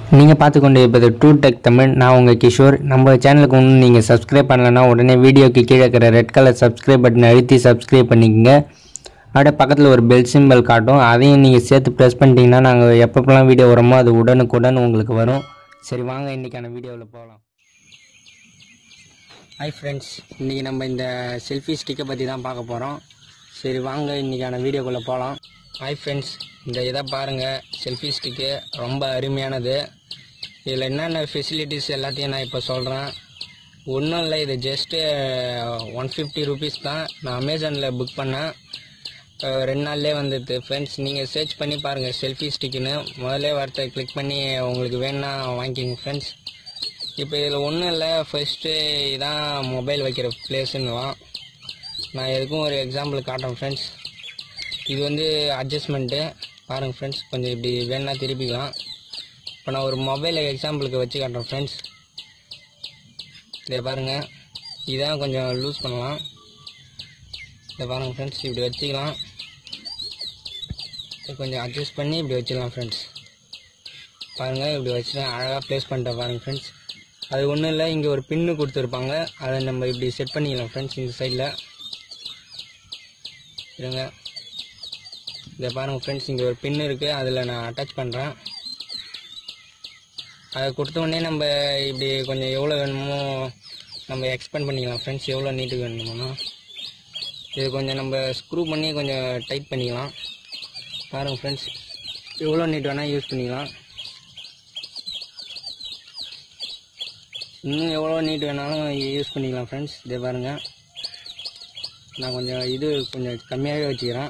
நீங்கள் பார்த்து கொண்டு இருப்பது ட்ரூ டெக் தமிழ் நான் உங்கள் கிஷோர் நம்ம சேனலுக்கு ஒன்றும் நீங்கள் சப்ஸ்கிரைப் பண்ணலைன்னா உடனே வீடியோக்கு கீழே இருக்கிற ரெட் கலர் சப்ஸ்கிரைப் பட்டனை அழுத்தி சப்ஸ்கிரைப் பண்ணிக்கங்க அப்படியே பக்கத்தில் ஒரு பெல் சிம்பல் காட்டும் அதையும் நீங்கள் சேர்த்து ப்ரெஸ் பண்ணிட்டீங்கன்னா நாங்கள் எப்பப்பெல்லாம் வீடியோ வருமோ அது உடனுக்குடன் உங்களுக்கு வரும் சரி வாங்க இன்றைக்கான வீடியோவில் போகலாம் ஹாய் ஃப்ரெண்ட்ஸ் இன்றைக்கி நம்ம இந்த செல்ஃபி ஸ்டிக்கை பற்றி தான் பார்க்க போகிறோம் சரி வாங்க இன்றைக்கான வீடியோக்குள்ளே போகலாம் ஹாய் ஃப்ரெண்ட்ஸ் இந்த இதை பாருங்கள் செல்ஃபி ஸ்டிக்கு ரொம்ப அருமையானது இதில் என்னென்ன ஃபெசிலிட்டிஸ் எல்லாத்தையும் நான் இப்போ சொல்கிறேன் ஒன்றும் இல்லை இது ஜஸ்ட்டு ஒன் ஃபிஃப்டி ருபீஸ் தான் நான் அமேசானில் புக் பண்ணேன் அஹ் ரெண்டு நாள்லேயே வந்துடுது ஃப்ரெண்ட்ஸ் நீங்கள் சர்ச் பண்ணி பாருங்கள் செல்ஃபி ஸ்டிக்குன்னு முதல்ல வார்த்தை கிளிக் பண்ணி உங்களுக்கு வேணும்னா வாங்கிக்கிங்க ஃப்ரெண்ட்ஸ் இப்போ இதில் ஒன்றும் இல்லை ஃபஸ்ட்டு இதான் மொபைல் வைக்கிற பிளேஸுன்னுலாம் நான் எதுக்கும் ஒரு எக்ஸாம்பிள் காட்டுறேன் ஃப்ரெண்ட்ஸ் இது வந்து அட்ஜஸ்ட்மெண்ட்டு பாருங்கள் ஃப்ரெண்ட்ஸ் கொஞ்சம் இப்படி வேணும்னா திருப்பிக்கலாம் இப்போ நான் ஒரு மொபைலை எக்ஸாம்பிளுக்கு வச்சு காட்டுறேன் ஃப்ரெண்ட்ஸ் இதை பாருங்கள் இதான் கொஞ்சம் லூஸ் பண்ணலாம் இதை பாருங்கள் ஃப்ரெண்ட்ஸ் இப்படி வச்சுக்கலாம் இதை கொஞ்சம் அட்ஜஸ்ட் பண்ணி இப்படி வச்சிடலாம் ஃப்ரெண்ட்ஸ் பாருங்கள் இப்படி வச்சுட்டு அழகாக ப்ளேஸ் பண்ணிட்டேன் பாருங்கள் ஃப்ரெண்ட்ஸ் அது ஒன்றும் இல்லை இங்கே ஒரு பின்னு கொடுத்துருப்பாங்க அதை நம்ம இப்படி செட் பண்ணிக்கலாம் ஃப்ரெண்ட்ஸ் இந்த சைடில் இருங்க இதை பாருங்கள் ஃப்ரெண்ட்ஸ் இங்கே ஒரு பின் இருக்குது அதில் நான் அட்டாச் பண்ணுறேன் அதை கொடுத்த உடனே நம்ம இப்படி கொஞ்சம் எவ்வளோ வேணுமோ நம்ம எக்ஸ்பெண்ட் பண்ணிக்கலாம் ஃப்ரெண்ட்ஸ் எவ்வளோ நீட்டுக்கு வேணுமோனா இது கொஞ்சம் நம்ம ஸ்க்ரூ பண்ணி கொஞ்சம் டைட் பண்ணிக்கலாம் பாருங்கள் ஃப்ரெண்ட்ஸ் எவ்வளோ நீட் வேணால் யூஸ் பண்ணிக்கலாம் இன்னும் எவ்வளோ நீட் வேணாலும் யூஸ் பண்ணிக்கலாம் ஃப்ரெண்ட்ஸ் இதே பாருங்கள் நான் கொஞ்சம் இது கொஞ்சம் கம்மியாகவே வச்சுக்கிறேன்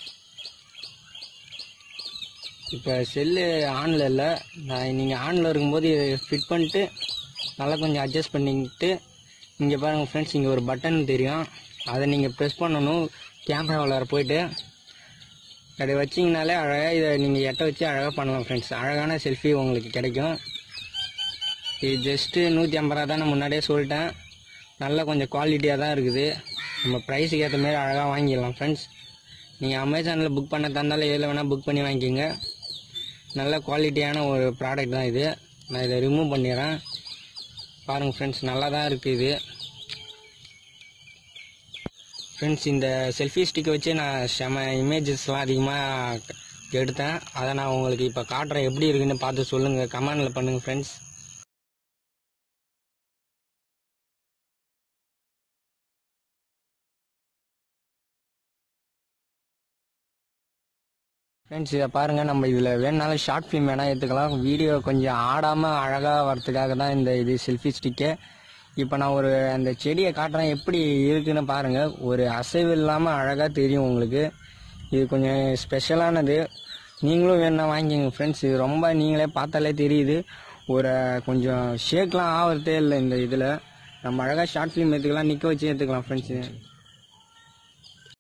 இப்போ செல்லு ஆனில் இல்லை நான் நீங்கள் ஆனில் இருக்கும்போது ஃபிட் பண்ணிட்டு நல்லா கொஞ்சம் அட்ஜஸ்ட் பண்ணிக்கிட்டு இங்கே பாருங்கள் ஃப்ரெண்ட்ஸ் இங்கே ஒரு பட்டன் தெரியும் அதை நீங்கள் ப்ரெஸ் பண்ணணும் கேமராவில் போயிட்டு அப்படி வச்சிங்கனாலே அழகாக இதை நீங்கள் எட்ட வச்சு அழகாக பண்ணலாம் ஃப்ரெண்ட்ஸ் அழகான செல்ஃபி உங்களுக்கு கிடைக்கும் இது ஜஸ்ட்டு நூற்றி ஐம்பது ரூபா தான் நான் முன்னாடியே சொல்லிட்டேன் நல்ல கொஞ்சம் குவாலிட்டியாக தான் இருக்குது நம்ம ப்ரைஸுக்கு ஏற்ற மாதிரி அழகாக வாங்கிடலாம் ஃப்ரெண்ட்ஸ் நீங்கள் அமேசானில் புக் பண்ண தந்தாலும் எதில் வேணால் புக் பண்ணி வாங்கிக்கோங்க நல்ல குவாலிட்டியான ஒரு ப்ராடக்ட் தான் இது நான் இதை ரிமூவ் பண்ணிடுறேன் பாருங்கள் ஃப்ரெண்ட்ஸ் நல்லா தான் இருக்குது இது ஃப்ரெண்ட்ஸ் இந்த செல்ஃபி ஸ்டிக்கை வச்சு நான் செம இமேஜஸ்லாம் அதிகமாக எடுத்தேன் அதை நான் உங்களுக்கு இப்போ காட்டுறேன் எப்படி இருக்குன்னு பார்த்து சொல்லுங்கள் கமெண்டில் பண்ணுங்கள் ஃப்ரெண்ட்ஸ் ஃப்ரெண்ட்ஸ் இதை பாருங்கள் நம்ம இதில் வேணுனாலும் ஷார்ட் ஃபிலிம் வேணால் எடுத்துக்கலாம் வீடியோ கொஞ்சம் ஆடாமல் அழகாக வரதுக்காக தான் இந்த இது செல்ஃபி ஸ்டிக்கு இப்போ நான் ஒரு அந்த செடியை காட்டுறேன் எப்படி இருக்குன்னு பாருங்கள் ஒரு அசைவு இல்லாமல் அழகாக தெரியும் உங்களுக்கு இது கொஞ்சம் ஸ்பெஷலானது நீங்களும் வேணும்னா வாங்கிக்கோங்க ஃப்ரெண்ட்ஸ் இது ரொம்ப நீங்களே பார்த்தாலே தெரியுது ஒரு கொஞ்சம் ஷேக்லாம் ஆகிறதே இல்லை இந்த இதில் நம்ம அழகாக ஷார்ட் ஃபிலிம் எடுத்துக்கலாம் நிற்க வச்சு எடுத்துக்கலாம் ஃப்ரெண்ட்ஸு